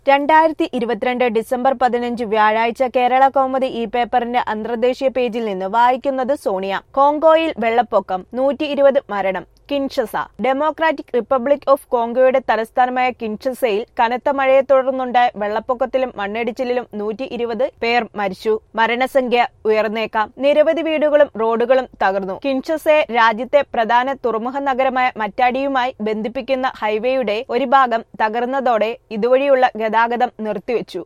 രണ്ടായിരത്തി ഇരുപത്തിരണ്ട് ഡിസംബർ പതിനഞ്ച് വ്യാഴാഴ്ച കേരള കൗമുദി ഈ പേപ്പറിന്റെ അന്തർദേശീയ പേജിൽ നിന്ന് വായിക്കുന്നത് സോണിയ കോങ്കോയിൽ വെള്ളപ്പൊക്കം നൂറ്റി ഇരുപത് മരണം കിൻഷസ ഡെമോക്രാറ്റിക് റിപ്പബ്ലിക് ഓഫ് കോങ്കോയുടെ തലസ്ഥാനമായ കിൻഷസയിൽ കനത്ത മഴയെ തുടർന്നുണ്ടായ വെള്ളപ്പൊക്കത്തിലും മണ്ണിടിച്ചിലിലും നൂറ്റി ഇരുപത് പേർ മരിച്ചു മരണസംഖ്യ ഉയർന്നേക്കാം നിരവധി വീടുകളും റോഡുകളും തകർന്നു കിൻഷസയെ രാജ്യത്തെ പ്രധാന തുറമുഖ നഗരമായ മറ്റാടിയുമായി ബന്ധിപ്പിക്കുന്ന ഹൈവേയുടെ ഒരു ഭാഗം തകർന്നതോടെ ഇതുവഴിയുള്ള ഗതാഗതം നിർത്തിവെച്ചു